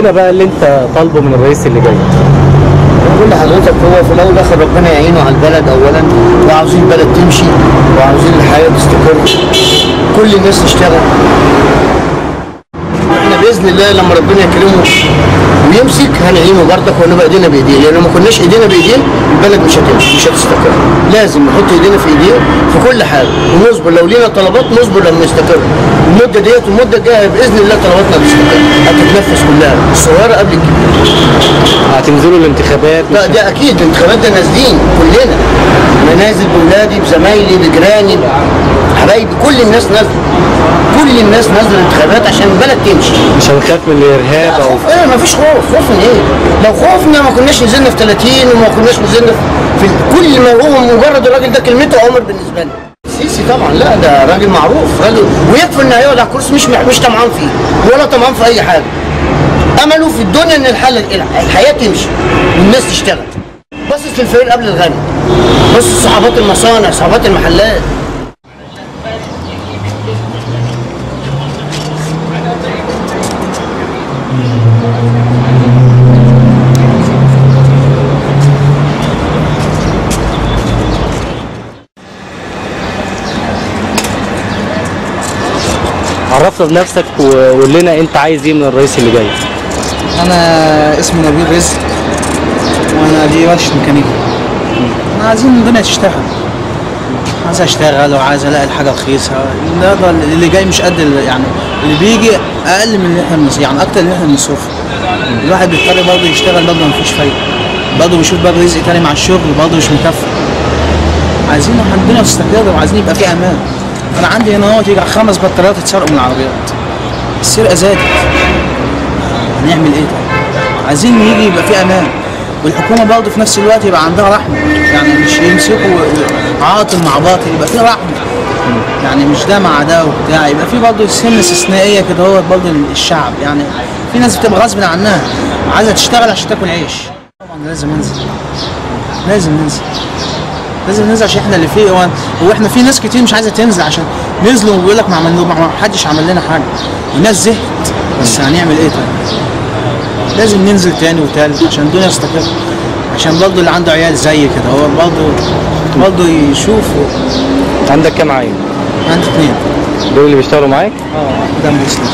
لنا بقى اللي انت طالبه من الرئيس اللي جاي بقول لحضرتك هو في الاول والاخر ربنا يعينه على البلد اولا وعاوزين البلد تمشي وعاوزين الحياه تستقر كل الناس تشتغل احنا باذن الله لما ربنا يكرمه ويمسك هنعينه برضك ونبقى ايدينا بايديه لان لو ما كناش ايدينا بايديه البلد مش هتمشي مش هتستقر لازم نحط ايدينا في ايديه في كل حاجه ونصبر لو لينا طلبات نصبر لما نستقر المده ديت والمده الجايه باذن الله طلباتنا هتستقر هتتنفذ كلها الصغيره قبل الكبيره هتنزلوا الانتخابات لا ده اكيد الانتخابات ده نازلين كلنا انا نازل باولادي بزمايلي بجيراني حبايبي كل الناس نازله كل الناس نازله الانتخابات عشان البلد تمشي مش هنخاف من الارهاب او خوف ايه مفيش خوف خوف من ايه لو خوفنا ما كناش نزلنا في 30 وما كناش نزلنا في في كل ما هو مجرد الراجل ده كلمته عمر بالنسبه لنا السيسي طبعا لا ده راجل معروف راجل ويكفي انه هيقعد على الكرسي مش مش طمعان فيه ولا طمعان في اي حاجه امله في الدنيا ان الحل الحياه تمشي والناس تشتغل باصص للفقير قبل الغني بص صحابات المصانع صحابات المحلات عرفنا بنفسك وقول لنا انت عايز ايه من الرئيس اللي جاي انا اسمي نبيل رزق وانا دي ورشه ميكانيكا احنا عايزين الدنيا تشتغل عايز اشتغل وعايز الاقي الحاجه رخيصه النهارده اللي جاي مش قد ال- يعني اللي بيجي اقل من اللي احنا بنص- يعني اكتر من اللي احنا بنصرفه الواحد بيضطر برضه يشتغل برضه مفيش فايده برضه بيشوف باب رزق تاني مع الشغل برضه مش مكفي عايزين إحنا الدنيا تستقر وعايزين يبقى في امان انا عندي هنا اهوت يجي خمس بطاريات اتسرقوا من العربيات السرقه زادت هنعمل ايه طيب؟ عايزين يجي يبقى في امان والحكومه برضه في نفس الوقت يبقى عندها رحمه يعني مش يمسكوا عاطل مع باطل يبقى في رحمه يعني مش ده مع ده وبتاع يبقى في برضه سنه استثنائيه كده هو برضه الشعب يعني في ناس بتبقى غصب عنها عايزه تشتغل عشان تاكل عيش طبعا لازم انزل لازم ننزل لازم ننزل عشان احنا اللي فيه هو هو احنا في ناس كتير مش عايزه تنزل عشان نزلوا ويقول لك ما عملنا ما حدش عمل لنا حاجه والناس زهقت بس هنعمل ايه طيب؟ لازم ننزل تاني وتالت عشان الدنيا تستقر عشان برضه اللي عنده عيال زي كده هو برضه برضه يشوف عندك كام عين عندي اثنين دول اللي بيشتغلوا معاك اه جنب اسلام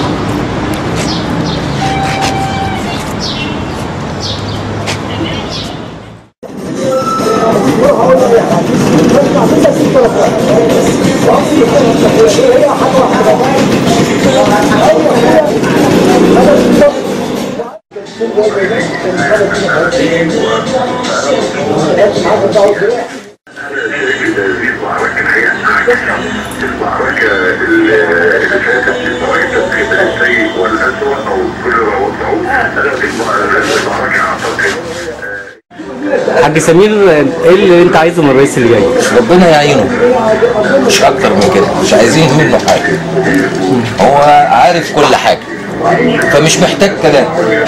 المعركة الحقيقة المعركة اللي فاتت المعركة تدخين السيء والأسوأ أو كل ما وضعوه هذه المعركة أعتقد حاج سمير ايه اللي انت عايزه من الرئيس اللي جاي ربنا يعينه مش اكتر من كده مش عايزين منه حاجه هو عارف كل حاجه فمش محتاج كلام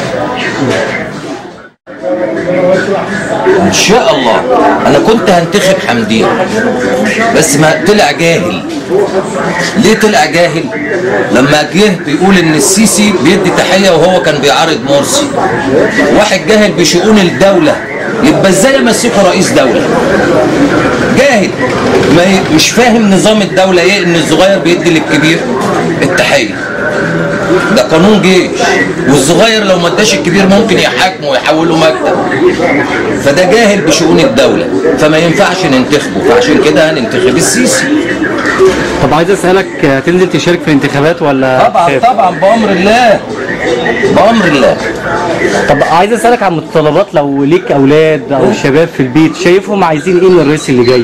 ان شاء الله انا كنت هنتخب حمدين بس ما طلع جاهل ليه طلع جاهل لما جه بيقول ان السيسي بيدي تحيه وهو كان بيعارض مرسي واحد جاهل بشؤون الدوله يبقى ازاي امسكه رئيس دوله جاهل ما ي- مش فاهم نظام الدوله ايه ان الصغير بيدي للكبير التحيه ده قانون جيش والصغير لو ما اداش الكبير ممكن يحاكمه ويحوله مكتب فده جاهل بشؤون الدوله فما ينفعش ننتخبه فعشان كده هننتخب السيسي طب عايز اسالك هتنزل تشارك في الانتخابات ولا طبعا خايف؟ طبعا بامر الله بامر الله طب عايز اسالك عن متطلبات لو ليك اولاد او شباب في البيت شايفهم عايزين ايه من الرئيس اللي جاي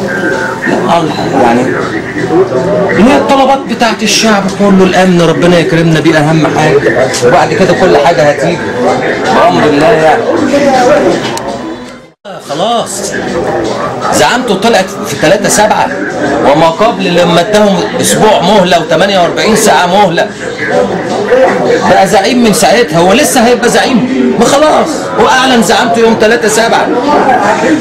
يعني هي الطلبات بتاعت الشعب كله الامن ربنا يكرمنا دي اهم حاجه وبعد كده كل حاجه هتيجي بامر الله يعني خلاص زعامته طلعت في 3 7 وما قبل لما اداهم اسبوع مهله و48 ساعه مهله بقى زعيم من ساعتها هو لسه هيبقى زعيم ما خلاص هو اعلن زعامته يوم 3 7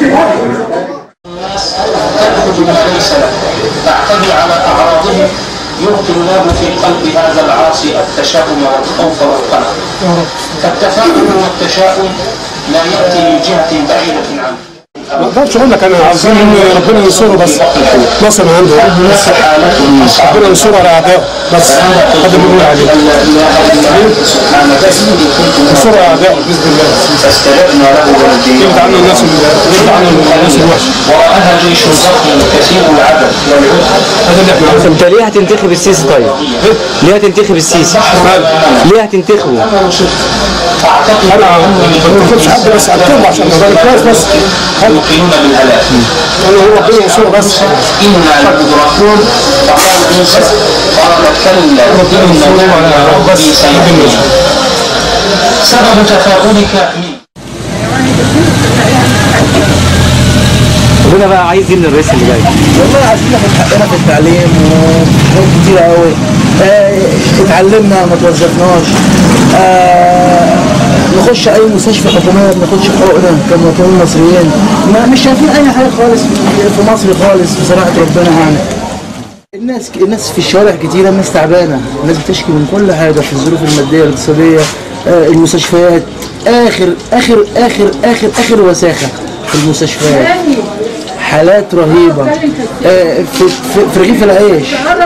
تعتدي على اعراضهم يوطن الله في قلب هذا العاصي التشاؤم والخوف والقلق فالتفاؤل والتشاؤم لا يأتي من جهة بعيدة عنه ما اقدرش اقول لك انا عاوزين ان ربنا ينصره بس نصر من عنده ربنا ينصره على اعدائه بس هذا اللي بنقول عليه ينصره على اعدائه باذن الله فاستجبنا له والدين يبعد عنه الناس ال- يبعد عنه الناس الوحشه ورآها جيش ضخم كثير العدد والعدد هذا اللي احنا عاوزينه انت ليه هتنتخب السيسي طيب؟ ليه هتنتخب السيسي؟ ليه هتنتخبه؟ أعتقد انا ما بنتخبش حد بس اتبعه عشان الراجل كويس بس يوقنون بالهلاك انا هو ربنا ينصره بس إنا لمدركون فقال موسى قال كلا إن ربي سيهدين سبب تفاؤلك مين؟ ربنا بقى عايز ايه من الرئيس اللي جاي؟ والله عايزين ناخد حقنا في التعليم وحاجات كتير قوي آه اتعلمنا ما توظفناش آه نخش اي مستشفى حكوميه ما ناخدش حقوقنا كمواطنين مصريين ما مش شايفين اي حاجه خالص في- في مصر خالص بصراحه ربنا يعني الناس الناس في الشوارع كتيره الناس تعبانه الناس بتشكي من كل حاجه في الظروف الماديه الاقتصاديه آه المستشفيات اخر اخر اخر اخر اخر وساخه في المستشفيات حالات رهيبه آه، في, في, في رغيف العيش